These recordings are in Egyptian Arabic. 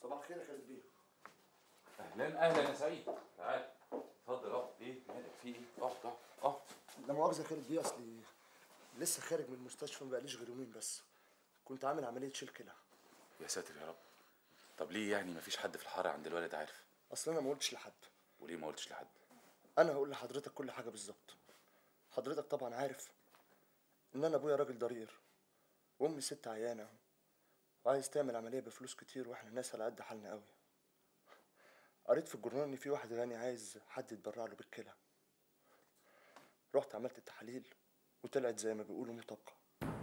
صباح الخير يا خالد بيه اهلا اهلا يا سعيد تعال اتفضل اقعد ايه مالك في ايه اقعد اقعد اقعد لا مؤاخذة يا خالد بيه اصلي لسه خارج من المستشفى ما بقاليش غير يومين بس كنت عامل عملية شيل كلى يا ساتر يا رب طب ليه يعني مفيش حد في الحاره عند الوالد عارف اصل انا ما قلتش لحد وليه ما قلتش لحد انا هقول لحضرتك كل حاجة بالظبط حضرتك طبعا عارف ان انا ابويا راجل ضرير وامي ست عيانة وعايز تعمل عملية بفلوس كتير واحنا ناس على قد حالنا قوي قريت في الجورنال ان في واحد غني عايز حد يتبرع له بالكلى رحت عملت التحاليل وطلعت زي ما بيقولوا مطابقة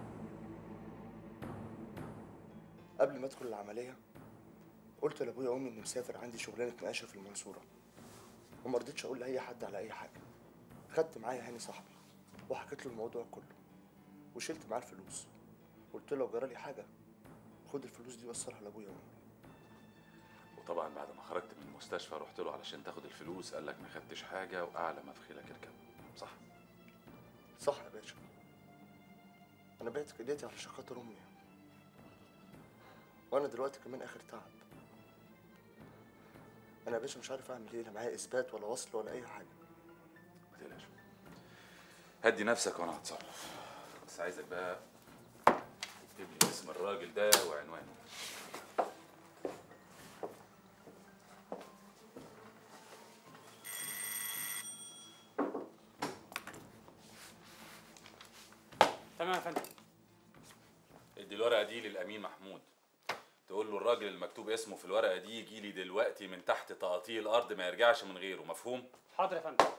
قبل ما ادخل العملية قلت لابويا وامي اني مسافر عندي شغلانة نقاشة في المنصورة وما رضيتش اقول لاي حد على اي حاجة خدت معايا هاني صاحبي وحكيت له الموضوع كله وشلت معاه الفلوس قلت له لو جرالي حاجة خد الفلوس دي وصلها لابويا وامي وطبعا بعد ما خرجت من المستشفى رحت له علشان تاخد الفلوس قال لك ما خدتش حاجه واعلى ما في خيلك اركب صح صح يا باشا انا بعت كليتي علشان خاطر امي وانا دلوقتي كمان اخر تعب انا يا باشا مش عارف اعمل ايه لا معايا اثبات ولا وصل ولا اي حاجه ما تقلقش هدي نفسك وانا هتصرف بس عايزك بقى تكتب لي اسم الراجل ده وعنوانه تمام يا فندم ادي الورقه دي للامين محمود تقول له الراجل المكتوب اسمه في الورقه دي يجي لي دلوقتي من تحت تقاطيع الارض ما يرجعش من غيره مفهوم حاضر يا فندم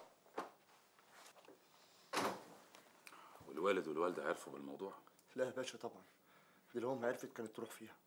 والوالد والوالده عرفوا بالموضوع لا يا باشا طبعا دي لو امي عرفت كانت تروح فيها